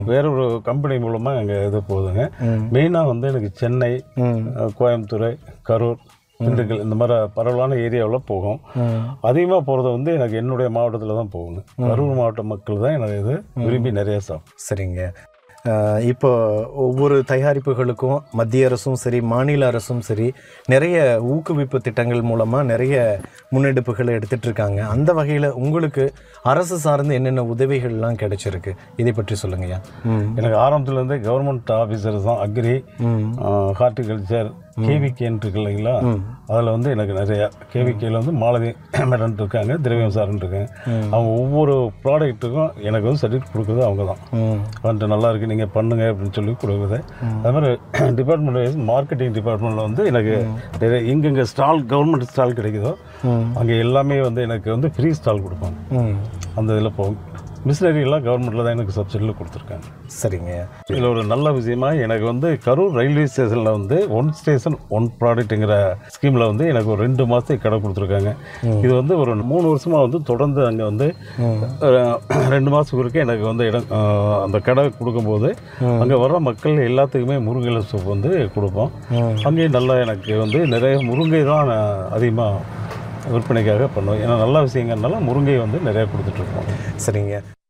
வேற ஒரு கம்பெனி மூலமாக அங்கே இது போகுதுங்க மெயினாக வந்து எனக்கு சென்னை ம் அஹ், கோயம்புத்தூர் கரூர் திண்டுக்கல் இந்த மாதிரி பரவலான ஏரியாவில் போகும் அதிகமாக போகிறது வந்து எனக்கு என்னுடைய மாவட்டத்தில் தான் போகுங்க கரூர் மாவட்ட மக்கள் தான் எனக்கு இது விரும்பி நிறைய சாப்பிடும் சரிங்க அஹ் இப்போ ஒவ்வொரு தயாரிப்புகளுக்கும் மத்திய அரசும் சரி மாநில அரசும் சரி நிறைய ஊக்குவிப்பு திட்டங்கள் மூலமாக நிறைய முன்னெடுப்புகளை எடுத்துட்டு இருக்காங்க அந்த வகையில் உங்களுக்கு அரசு சார்ந்து என்னென்ன உதவிகள்லாம் கிடைச்சிருக்கு இதை பற்றி சொல்லுங்கய்யா ம் எனக்கு ஆரம்பத்துலேருந்தே கவர்மெண்ட் ஆஃபீஸர் தான் அக்ரி ம் ஹார்டிகல்ச்சர் கேவிகேன்னு இருக்கு இல்லைங்களா அதில் வந்து எனக்கு நிறையா கேவிகேல வந்து மாலதி மேடம் இருக்காங்க திரவியம் சார்னு இருக்காங்க அவங்க ஒவ்வொரு ப்ராடக்ட்டுக்கும் எனக்கு வந்து சர்டிஃபிகேட் கொடுக்குறது அவங்க தான் ம் வந்துட்டு நல்லா இருக்கு நீங்கள் பண்ணுங்க அப்படின்னு சொல்லி கொடுக்குது அது மாதிரி டிபார்ட்மெண்ட் வைஸ் மார்க்கெட்டிங் டிபார்ட்மெண்ட்டில் வந்து எனக்கு நிறைய எங்கெங்கே ஸ்டால் கவர்மெண்ட் ஸ்டால் கிடைக்குதோ அங்கே எல்லாமே வந்து எனக்கு வந்து ஃப்ரீ ஸ்டால் கொடுப்பாங்க ம் அந்த இதில் போகும் மிஷினரி எல்லாம் கவர்மெண்ட்டில் தான் எனக்கு சப்சிடியில் கொடுத்துருக்காங்க சரிங்க இதில் ஒரு நல்ல விஷயமா எனக்கு வந்து கரூர் ரயில்வே ஸ்டேஷனில் வந்து ஒன் ஸ்டேஷன் ஒன் ப்ராடக்ட்டுங்கிற ஸ்கீமில் வந்து எனக்கு ஒரு ரெண்டு மாதத்துக்கு கடை கொடுத்துருக்காங்க இது வந்து ஒரு மூணு வருஷமாக வந்து தொடர்ந்து அங்கே வந்து அஹ், ரெண்டு மாதத்துக்கு ஒருக்க எனக்கு வந்து இடம் அஹ், அந்த கடை கொடுக்கும்போது அங்கே வர்ற மக்கள் எல்லாத்துக்குமே முருங்கை சூப் வந்து கொடுப்போம் அங்கேயும் நல்லா எனக்கு வந்து நிறைய முருங்கை தான் அதிகமாக விற்பனைக்காக பண்ணுவோம் ஏன்னா நல்ல விஷயங்கிறனால முருங்கை வந்து நிறையா கொடுத்துட்ருக்கோம் சரிங்க